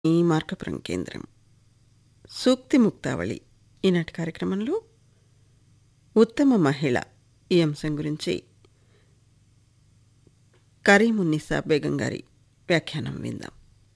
ఈ మార్కపురం కేంద్రం సూక్తి ముక్తావళి ఈనాటి కార్యక్రమంలో ఉత్తమ మహిళ ఈ అంశం గురించి కరీమున్నిసా బేగం గారి వ్యాఖ్యానం విందాం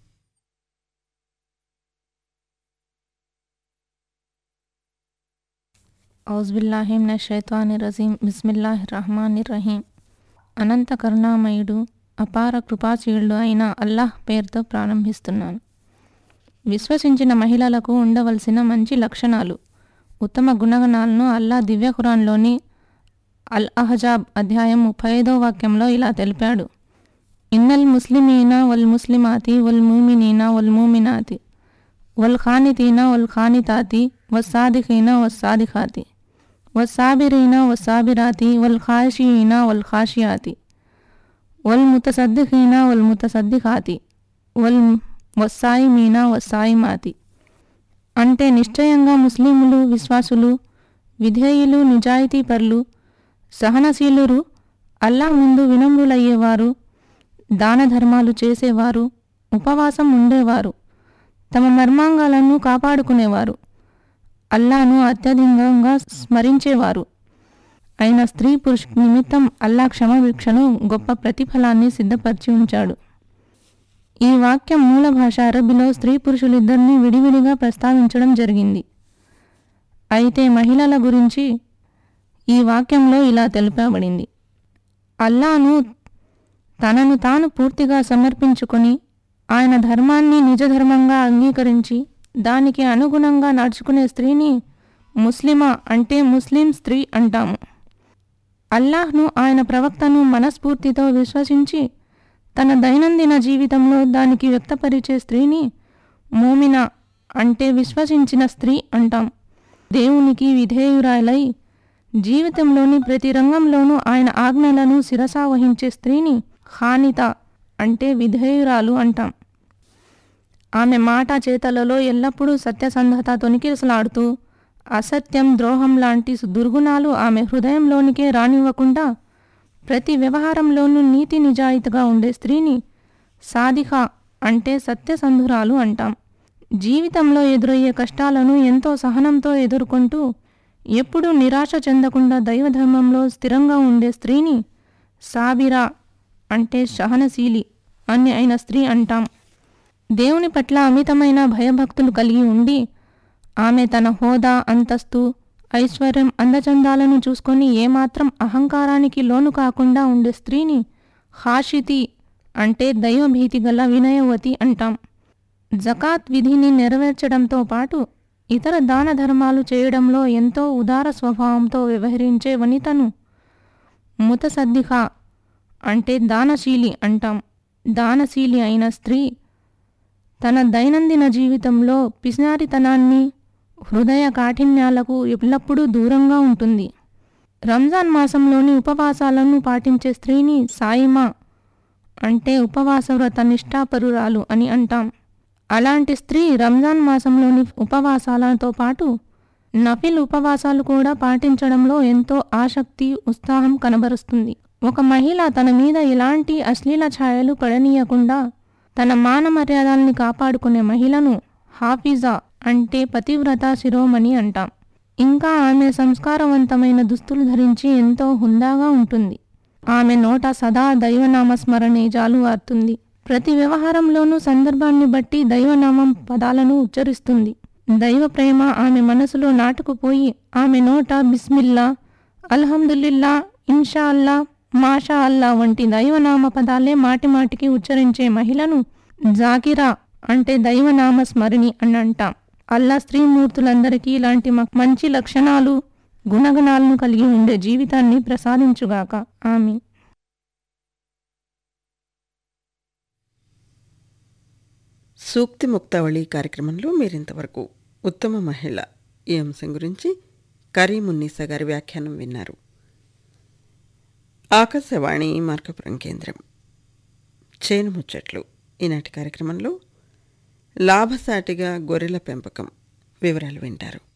ఔజ్బిల్లాహిమ్నషైతానిరజీం బిస్మిల్లాహిర్రహమానిర్రహీం అనంత కరుణామయుడు అపార కృపాశీలుడు అయిన అల్లాహ్ పేరుతో ప్రారంభిస్తున్నాను విశ్వసించిన మహిళలకు ఉండవలసిన మంచి లక్షణాలు ఉత్తమ గుణగణాలను అల్లా దివ్య ఖురాన్లోని అల్ అహజాబ్ అధ్యాయం ముప్పై ఐదో వాక్యంలో ఇలా తెలిపాడు ఇన్నల్ ముస్లిమీన వల్ ముస్లిమాతి వల్ మూమినీన వల్ మూమినాతి వల్ ఖానితీన వల్ ఖానితాతి వస్సాదిఖీన వస్సాదిఖాతి వస్సాబిరీన వస్సాబిరాతి వల్ ఖాషీన వల్ ఖాషియాతి వల్ ముతసద్దిఖీన వల్ ముతసద్దిఖాతి వల్ వస్సాయిమీన వస్సాయిమాతి అంటే నిశ్చయంగా ముస్లిములు విశ్వాసులు విధేయులు నిజాయితీపరులు సహనశీలురు అల్లా ముందు వినమ్రులయ్యేవారు దాన ధర్మాలు చేసేవారు ఉపవాసం ఉండేవారు తమ మర్మాంగాలను కాపాడుకునేవారు అల్లాను అత్యధికంగా స్మరించేవారు అయిన స్త్రీ పురుష నిమిత్తం అల్లా క్షమభిక్షను గొప్ప ప్రతిఫలాన్ని సిద్ధపరిచి ఉంచాడు ఈ వాక్యం మూల భాష అరబిలో స్త్రీ పురుషులిద్దరినీ విడివిడిగా ప్రస్తావించడం జరిగింది అయితే మహిళల గురించి ఈ వాక్యంలో ఇలా తెలుపబడింది అల్లాను తనను తాను పూర్తిగా సమర్పించుకొని ఆయన ధర్మాన్ని నిజధర్మంగా అంగీకరించి దానికి అనుగుణంగా నడుచుకునే స్త్రీని ముస్లిమా అంటే ముస్లిం స్త్రీ అంటాము అల్లాహ్ను ఆయన ప్రవక్తను మనస్ఫూర్తితో విశ్వసించి తన దైనందిన జీవితంలో దానికి వ్యక్తపరిచే స్త్రీని మోమిన అంటే విశ్వసించిన స్త్రీ అంటాం దేవునికి విధేయురాలై జీవితంలోని ప్రతి రంగంలోనూ ఆయన ఆజ్ఞలను శిరసా వహించే స్త్రీని ఖానిత అంటే విధేయురాలు అంటాం ఆమె మాట చేతలలో ఎల్లప్పుడూ సత్యసంధత తొనికిసలాడుతూ అసత్యం ద్రోహం లాంటి దుర్గుణాలు ఆమె హృదయంలోనికే రానివ్వకుండా ప్రతి వ్యవహారంలోనూ నీతి నిజాయితీగా ఉండే స్త్రీని సాధిక అంటే సత్యసంధురాలు అంటాం జీవితంలో ఎదురయ్యే కష్టాలను ఎంతో సహనంతో ఎదుర్కొంటూ ఎప్పుడూ నిరాశ చెందకుండా దైవధర్మంలో స్థిరంగా ఉండే స్త్రీని సాబిరా అంటే సహనశీలి అని అయిన స్త్రీ అంటాం దేవుని పట్ల అమితమైన భయభక్తులు కలిగి ఉండి ఆమె తన హోదా అంతస్తు ఐశ్వర్యం అందచందాలను చూసుకొని ఏమాత్రం అహంకారానికి లోను కాకుండా ఉండే స్త్రీని హాషితి అంటే దైవభీతి గల వినయవతి అంటాం జకాత్ విధిని నెరవేర్చడంతో పాటు ఇతర దాన ధర్మాలు చేయడంలో ఎంతో ఉదార స్వభావంతో వ్యవహరించే వనితను ముతసద్దిఖ అంటే దానశీలి అంటాం దానశీలి అయిన స్త్రీ తన దైనందిన జీవితంలో పిసినారితనాన్ని హృదయ కాఠిన్యాలకు ఎల్లప్పుడూ దూరంగా ఉంటుంది రంజాన్ మాసంలోని ఉపవాసాలను పాటించే స్త్రీని సాయిమా అంటే ఉపవాస వ్రత నిష్ఠాపరురాలు అని అంటాం అలాంటి స్త్రీ రంజాన్ మాసంలోని ఉపవాసాలతో పాటు నఫిల్ ఉపవాసాలు కూడా పాటించడంలో ఎంతో ఆసక్తి ఉత్సాహం కనబరుస్తుంది ఒక మహిళ తన మీద ఎలాంటి అశ్లీల ఛాయలు పడనీయకుండా తన మాన మర్యాదల్ని కాపాడుకునే మహిళను హాఫిజా అంటే పతివ్రత శిరోమణి అంటాం ఇంకా ఆమె సంస్కారవంతమైన దుస్తులు ధరించి ఎంతో హుందాగా ఉంటుంది ఆమె నోట సదా దైవనామ స్మరణే జాలువారుతుంది ప్రతి వ్యవహారంలోనూ సందర్భాన్ని బట్టి దైవనామం పదాలను ఉచ్చరిస్తుంది దైవ ప్రేమ ఆమె మనసులో నాటుకుపోయి ఆమె నోట బిస్మిల్లా అల్హమ్దుల్లిల్లా ఇన్షా అల్లా మాషా అల్లా వంటి దైవనామ పదాలే మాటిమాటికి ఉచ్చరించే మహిళను జాకిరా అంటే దైవనామ స్మరిణి అని అంటాం అల్లా స్త్రీమూర్తులందరికీ ఇలాంటి మంచి లక్షణాలు గుణగణాలను కలిగి ఉండే జీవితాన్ని ప్రసాదించుగాక ఆమె సూక్తి ముక్తావళి కార్యక్రమంలో మీరింతవరకు ఉత్తమ మహిళ ఈ అంశం గురించి కరీమున్నీసా గారి వ్యాఖ్యానం విన్నారు ఆకాశవాణి మార్కపురం కేంద్రం చేను ముచ్చట్లు ఈనాటి కార్యక్రమంలో లాభసాటిగా గొర్రెల పెంపకం వివరాలు వింటారు